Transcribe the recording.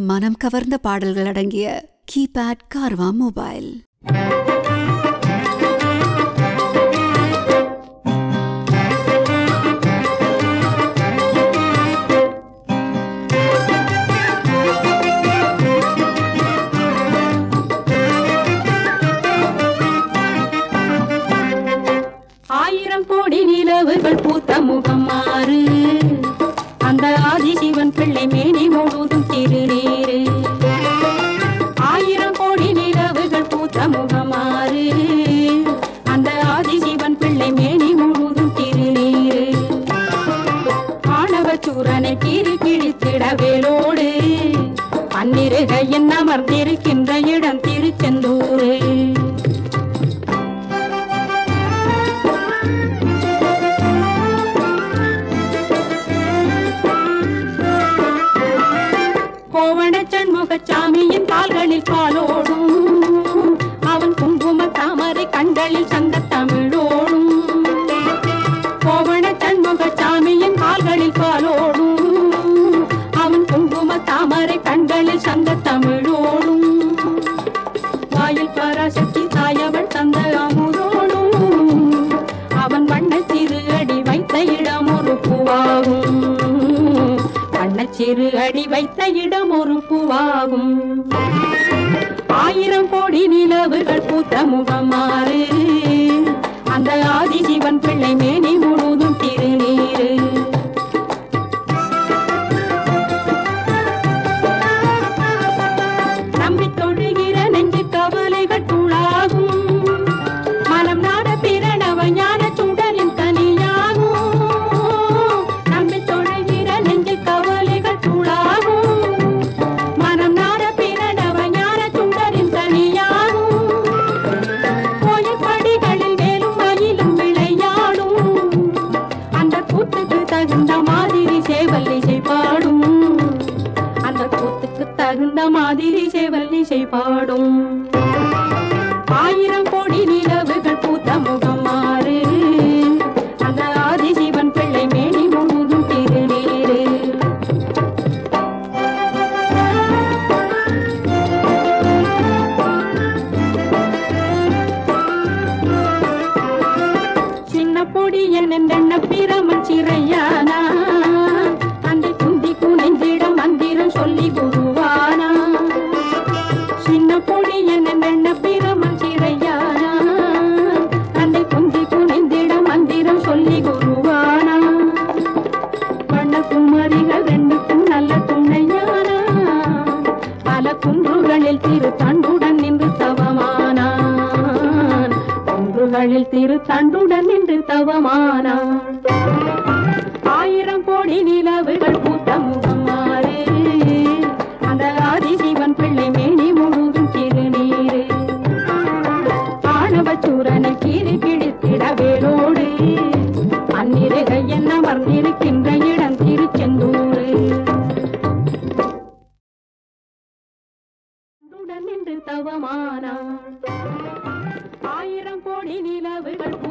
மனம் கவர்ந்த பாடல்கள் அடங்கிய கீபேட் கார்வா மொபைல் ஆயிரம் கோடி நிலவுகள் பூத்த முகம் மாறு அந்த ஆதிசிவன் பிள்ளை மேனி முழுதும் திருநீரு ஆயிரம் கோடி நிலவுகள் பூத்த முகம் மாறு அந்த ஆதிசிவன் பிள்ளை மேனி முழுதும் திருநீரு ஆணவ சூரனை கீறி கிழித்திட வேலோடு பன்னிருகையின் அமர்ந்திருக்கின்ற இடம் திருச்செந்தூரு கோவண சண்முகச்சாமியின் கால்களில் காலோடும் அவன் குங்கும தாமரை கண்களில் சங்க தமிழோடும் கோவண சண்முகச்சாமியின் கால்களில் காலோடும் அவன் குங்கும தாமரை கண்களில் சங்க தமிழோடும் வாயில் பராசக்தி தாயவள் தந்த அமுதோடும் அவன் வண்ண சிறு அடி வைத்த இடம் ஒரு பூவாகும் வண்ணச்சிறு அடி வைத்த இடம் ஒரு பூவாகும் ஆயிரம் கோடி நிலவுகள் பூத்த முகமாறு அந்த ஆதிசிவன் பிள்ளை மேனி முழுதும் திருநீரு நம்பி தொழுகிற நெஞ்சு கவலைகள் தூளாகும் மனம் நாட பிரணவ ஞான சுடரின் தனியாகும் நம்பி தொழுகிற நெஞ்சு கவலைகள் தூளாகும் மனம் நாட பிரணவ ஞான சுடரின் தனியாகும் கோயில் படிகளில் மேலும் மயிலும் விளையாடும் அந்த கூத்துக்கு தகுந்த மாதிரி சேவல்லிசை பாடும் அந்த கூத்துக்கு தகுந்த மாதிரி சேவல்லிசை பாடும் ஆயிரம் கோடி நிலவுகள் பூத்த முகம் மாறு அந்த ஆதிசிவன் பிள்ளை மேனி முழுதும் திருநீரு சின்ன பொடி என்னென்ன பிரமன் சிறையானா அந்த குந்தி குனைந்திட மந்திரம் சொல்லி குருவானா சின்ன பொடி என்னென்ன பிரமன் சிறையானா அந்த குந்தி குனைந்திட மந்திரம் சொல்லி குருவானா பண்ண குமரிகள் ரெண்டுக்கும் நல்ல துணையானா பல குன்றுகளில் திரு தண்டுடன் நின்று தவமானான் குன்றுகளில் திரு தண்டுடன் நின்று தவமானான் ஆயிரம் கோடி நிலவுகள் பூத்த முகம் மாறு அந்த ஆதிசிவன் பிள்ளை மேனி முழுதும் திருநீரு ஆணவ சூரனை கீறி கிழித்திட வேலோடு அந்நிருகை என்ன அமர்ந்திருக்கின்ற இடம் திருச்செந்தூரு உடன் நின்று தவமானான் ஆயிரம் கோடி நிலவுகள்